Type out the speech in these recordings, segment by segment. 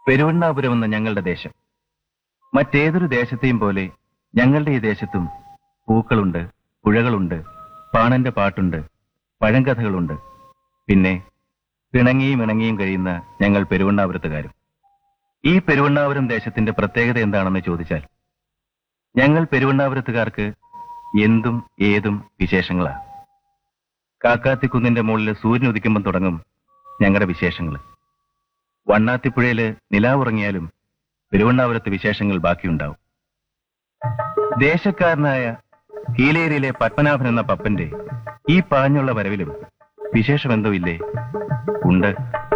പെരുവണ്ണാപുരം എന്ന ഞങ്ങളുടെ ദേശം മറ്റേതൊരു ദേശത്തെയും പോലെ ഞങ്ങളുടെ ഈ ദേശത്തും പൂക്കളുണ്ട് പുഴകളുണ്ട് പാണന്റെ പാട്ടുണ്ട് പഴങ്കഥകളുണ്ട് പിന്നെ പിണങ്ങിയും ഇണങ്ങിയും കഴിയുന്ന ഞങ്ങൾ പെരുവണ്ണാപുരത്തുകാരും ഈ പെരുവണ്ണാപുരം ദേശത്തിന്റെ പ്രത്യേകത എന്താണെന്ന് ചോദിച്ചാൽ ഞങ്ങൾ പെരുവണ്ണാപുരത്തുകാർക്ക് എന്തും ഏതും വിശേഷങ്ങളാ കാക്കാത്തിക്കുന്നിന്റെ മുകളിൽ സൂര്യൻ ഉദിക്കുമ്പോൾ തുടങ്ങും ഞങ്ങളുടെ വിശേഷങ്ങൾ വണ്ണാത്തിപ്പുഴയില് നിലാവുറങ്ങിയാലും പെരുവണ്ണാപുരത്ത് വിശേഷങ്ങൾ ബാക്കിയുണ്ടാവും ദേശക്കാരനായ കീലേരിയിലെ പത്മനാഭൻ എന്ന പപ്പന്റെ ഈ പാഞ്ഞുള്ള വരവിലും വിശേഷമെന്തോ ഇല്ലേ ഉണ്ട്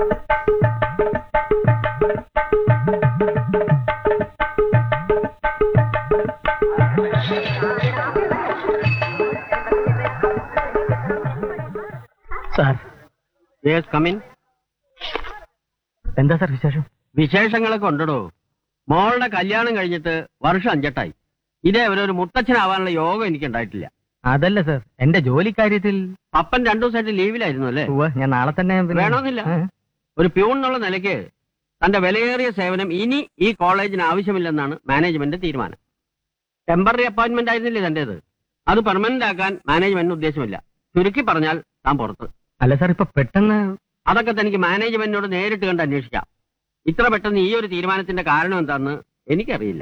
സാർ യെസ് കമിൻ എന്താ സാർ വിശേഷം വിശേഷങ്ങളൊക്കെ ഉണ്ടടോ മോളുടെ കല്യാണം കഴിഞ്ഞിട്ട് വർഷം അഞ്ചെട്ടായി ഇതേ ഒരു മുത്തച്ഛനാവാനുള്ള യോഗം എനിക്ക് ഉണ്ടായിട്ടില്ല അതല്ല സാർ എന്റെ ജോലി കാര്യത്തിൽ പപ്പൻ രണ്ടു ദിവസമായിട്ട് ലീവിലായിരുന്നു അല്ലേ ഉവ്വ്, ഞാൻ നാളെ തന്നെ പിന്നെ- വേണമെന്നില്ല. ഏ? ഒരു പ്യൂൺ എന്നുള്ള നിലയ്ക്ക് തന്റെ വിലയേറിയ സേവനം ഇനി ഈ കോളേജിന് ആവശ്യമില്ലെന്നാണ് മാനേജ്മെന്റ് തീരുമാനം ടെമ്പററി അപ്പോയിന്റ്മെന്റ് ആയിരുന്നില്ലേ തന്റേത് അത് പെർമനന്റ് ആക്കാൻ മാനേജ്മെന്റിന് ഉദ്ദേശമില്ല ചുരുക്കി പറഞ്ഞാൽ താൻ പുറത്ത് അല്ല സാർ ഇപ്പൊ പെട്ടെന്ന് അതൊക്കെ തനിക്ക് മാനേജ്മെന്റിനോട് നേരിട്ട് കണ്ട് അന്വേഷിക്കാം ഇത്ര പെട്ടെന്ന് ഈ ഒരു തീരുമാനത്തിന്റെ കാരണം എന്താണെന്ന് എനിക്കറിയില്ല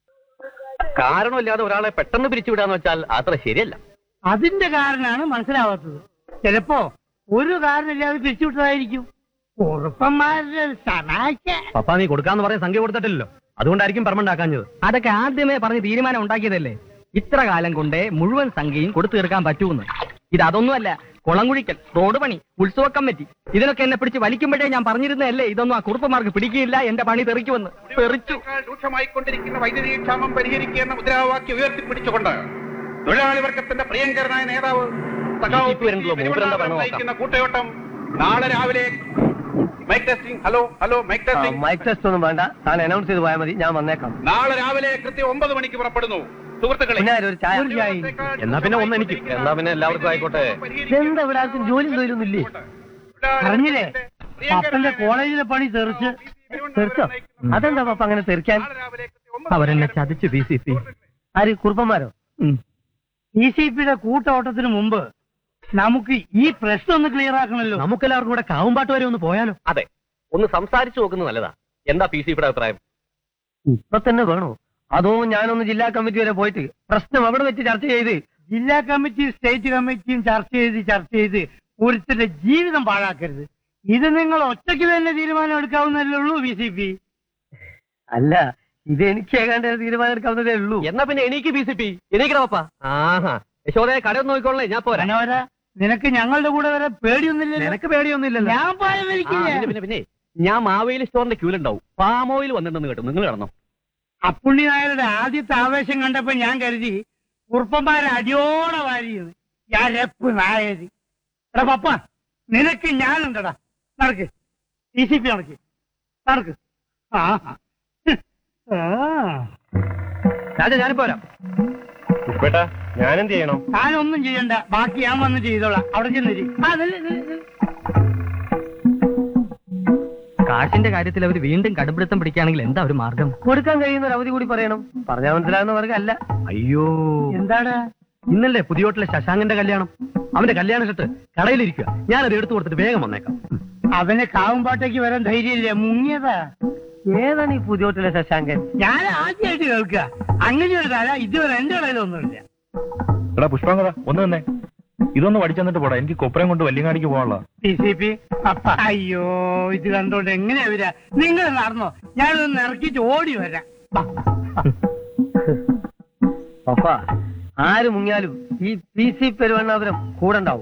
കാരണമില്ലാതെ ഒരാളെ പെട്ടെന്ന് പിരിച്ചുവിടാന്ന് വെച്ചാൽ അത്ര ശരിയല്ല അതിന്റെ കാരണമാണ് മനസ്സിലാവാത്തത് ചിലപ്പോ ഒരു കാരണമില്ലാതെ പിരിച്ചുവിട്ടതായിരിക്കും കുറുപ്പന്മാരുടെ തമാശ പപ്പ നീ കൊടുക്കാന്ന് പറയാൻ സംഖ്യ കൊടുത്തിട്ടില്ലല്ലോ അതുകൊണ്ടായിരിക്കും പെർമനന്റ് ആക്കാഞ്ഞത് അതൊക്കെ ആദ്യമേ പറഞ്ഞ് തീരുമാനം ഉണ്ടാക്കിയതല്ലേ ഇത്ര കാലം കൊണ്ടേ മുഴുവൻ സംഖ്യയും കൊടുത്തു തീർക്കാൻ പറ്റൂന്ന് ഇത് അതൊന്നുമല്ല കുളംകുഴിക്കൽ റോഡ് പണി ഉത്സവ കമ്മിറ്റി ഇതിനൊക്കെ എന്നെ പിടിച്ച് വലിക്കുമ്പോഴേ ഞാൻ പറഞ്ഞിരുന്നല്ലേ ഇതൊന്നും ആ കുറുപ്പന്മാർക്ക് പിടിക്കില്ല എന്റെ പണി തെറിക്കുമെന്ന് തെറിച്ചു ഇതിനേക്കാൾ രൂക്ഷമായിക്കൊണ്ടിരിക്കുന്ന വൈദ്യുതി ക്ഷാമം പരിഹരിക്കുക എന്ന മുദ്രാവാക്യം ഉയർത്തിപ്പിടിച്ചുകൊണ്ട് തൊഴിലാളി വർഗത്തിന്റെ പ്രിയങ്കരനായ നേതാവ് സഖാവ് BJP വരുന്നല്ലോ, മൂപ്പരെന്താ പറയുന്നത് നോക്കാം. നയിക്കുന്ന കൂട്ടയോട്ടം നാളെ രാവിലെ mike testing hello hello mike testing mike test ഒന്നും വേണ്ട താൻ അനൗൺസ് ചെയ്ത് പോയാൽ മതി ഞാൻ വന്നേക്കാം നാളെ രാവിലെ കൃത്യം ഒമ്പത് മണിക്ക് പുറപ്പെടുന്നു സുഹൃത്തുക്കളെ പിന്നെ ഒരു ചായ ഒരു ചായ. എന്നാ പിന്നെ ഒന്ന് എനിക്ക് എന്നാ പിന്നെ എല്ലാവർക്കും ആയിക്കോട്ടെ എന്താ ഇവിടെ ആർക്കും ജോലി തൊഴിലൊന്നും ഇല്ലേ അറിഞ്ഞില്ലേ പപ്പന്റെ കോളേജിലെ പണി തെറിച്ച് തെറിച്ചോ അതെന്താ പപ്പ അങ്ങനെ തെറിക്കാൻ നാളെ രാവിലെ കൃത്യം ഒമ്പത് അവരെന്നെ ചതിച്ചു B C P R കുറുപ്പന്മാരോ B C പിയുടെ കൂട്ടോട്ടത്തിന് മുമ്പ് നമുക്ക് ഈ പ്രശ്നം ഒന്ന് ക്ലിയർ ആക്കണല്ലോ നമുക്കെല്ലാവർക്കും കൂടെ കാവുംപാട്ട് വരെ ഒന്ന് പോയാലോ അതെ ഒന്ന് സംസാരിച്ചു നോക്കുന്നത് നല്ലതാ എന്താ പി സി പിയുടെ അഭിപ്രായം ഇപ്പൊ തന്നെ വേണോ അതോ ഞാനൊന്ന് ജില്ലാ കമ്മിറ്റി വരെ പോയിട്ട് പ്രശ്നം അവിടെ വെച്ച് ചർച്ച ചെയ്ത് ജില്ലാ കമ്മിറ്റിയും സ്റ്റേറ്റ് കമ്മിറ്റിയും ചർച്ച ചെയ്ത് ചർച്ച ചെയ്ത് ഒരുത്തരുടെ ജീവിതം പാഴാക്കരുത് ഇത് നിങ്ങൾ ഒറ്റയ്ക്ക് തന്നെ തീരുമാനം എടുക്കാവുന്നല്ലേ ഉള്ളൂ ബി സി പി അല്ല ഇത് എനിക്ക് ഏകാണ്ട് തീരുമാനം എടുക്കാവുന്നതേ ഉള്ളൂ എന്നാ പിന്നെ എനിക്ക് പി സി പി എനിക്കടാ പപ്പ ആഹാ യശോദയെ കടയൊന്നും നോക്കിക്കോളേ ഞാൻ പോരാ മനോഹര നിനക്ക് ഞങ്ങളുടെ കൂടെ വരെ പേടിയൊന്നുമില്ലല്ലോ നിനക്ക് പേടിയൊന്നുമില്ലല്ലോ ഞാൻ പാലം ആ, വലിക്കില്ല പിന്നെ പിന്നെ പിന്നെ ഞാൻ മാവേലി സ്റ്റോറിന്റെ ക്യൂലുണ്ടാവും പാം ഓയിൽ വന്നിട്ടുണ്ടെന്ന് കേട്ടു നിങ്ങൾ കിടന്നോ അപ്പുണ്ണി നായരുടെ ആദ്യത്തെ ആവേശം കണ്ടപ്പോ ഞാൻ കരുതി കുറുപ്പന്മാരെ അടിയോടെ വാരിയത് ഞാൻ എപ്പ് നായര് എടാ പപ്പ നിനക്ക് ഞാനുണ്ടടാ നടക്ക് ടി സി പി നടക്ക് നടക്ക് ആ ആ. രാജ ഞാനിപ്പോ വരാം ഉപ്പേട്ടാ ഞാനെന്ത് ചെയ്യണം താനൊന്നും ചെയ്യണ്ട ബാക്കി ഞാൻ വന്ന് ചെയ്തോളാം അവിടെ ചെന്നിരി ആ നില്ല്, നില്ല്, നില്ല്. കാശിന്റെ കാര്യത്തിൽ അവർ വീണ്ടും കടുപിടുത്തം പിടിക്കുകയാണെങ്കിൽ എന്താ ഒരു മാർഗം കൊടുക്കാൻ കഴിയുന്ന ഒരു അവധി കൂടി പറയണം പറഞ്ഞാൽ മനസ്സിലാകുന്ന വർഗമല്ല അയ്യോ എന്താടാ ഇന്നല്ലേ പുതിയോട്ടിലെ ശശാങ്കന്റെ കല്യാണം അവന്റെ കല്യാണ ഷർട്ട് കടയിലിരിക്കുക ഞാനത് എടുത്തു കൊടുത്തിട്ട് വേഗം വന്നേക്കാം അവന് കാവുമ്പാട്ടേക്ക് വരാൻ ധൈര്യമില്ല മുങ്ങിയതാ ഏതാണ് ഈ പുതിയോട്ടിലെ ശശാങ്കൻ ഞാൻ ആദ്യമായിട്ട് കേൾക്കുക അങ്ങനെ ഒരു കല ഇതുവരെ എന്റെ കടയിലൊന്നുമില്ല എടാ പുഷ്പാങ്കത ഒന്ന് തന്നെ ഇതൊന്ന് പഠിച്ചെന്നിട്ട് പോടാ എനിക്ക് കൊപ്പരം കൊണ്ട് വല്യങ്ങാടിക്ക് പോകാനുള്ള ടി സി പി അയ്യോ ഇത് കണ്ടോണ്ട് എങ്ങനെയാ വരാ നിങ്ങൾ നടന്നോ ഞാനൊന്ന് ഇറക്കിട്ട് ഓടി വരാം ബാ. പപ്പ ആര് മുങ്ങിയാലും ഈ പി സി പെരുവണ്ണാപുരം കൂടെ ഉണ്ടാവും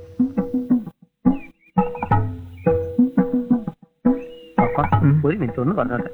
പപ്പ ഒരു മിനിറ്റ് ഒന്ന് പറഞ്ഞോട്ടെ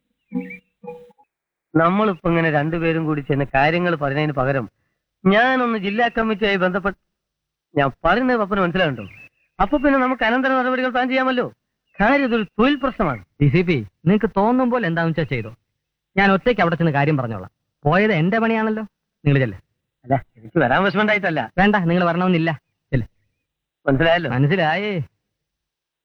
നമ്മളിപ്പോ ഇങ്ങനെ രണ്ടുപേരും കൂടി ചെന്ന് കാര്യങ്ങൾ പറഞ്ഞതിന് പകരം ഞാനൊന്ന് ജില്ലാ കമ്മിറ്റിയായി ബന്ധപ്പെട്ട് ഞാൻ പറയുന്നത് പപ്പന് മനസ്സിലാവുണ്ടോ അപ്പൊ പിന്നെ നമുക്ക് അനന്തര നടപടികൾ പ്ലാൻ ചെയ്യാമല്ലോ കാര്യം ഇതൊരു തൊഴിൽ പ്രശ്നമാണ് ഡി സി പി നിങ്ങൾക്ക് തോന്നുമ്പോൾ എന്താണെന്ന് വെച്ചാൽ ചെയ്തോ ഞാൻ ഒറ്റയ്ക്ക് അവിടെ ചെന്ന് കാര്യം പറഞ്ഞോളാം പോയത് എന്റെ പണിയാണല്ലോ നിങ്ങൾ ചെല്ലേ അല്ല എനിക്ക് വരാൻ വിഷമണ്ടായിട്ടല്ല വേണ്ട നിങ്ങൾ വരണമെന്നില്ല ചെല്ലേ മനസ്സിലായല്ലോ മനസ്സിലായേ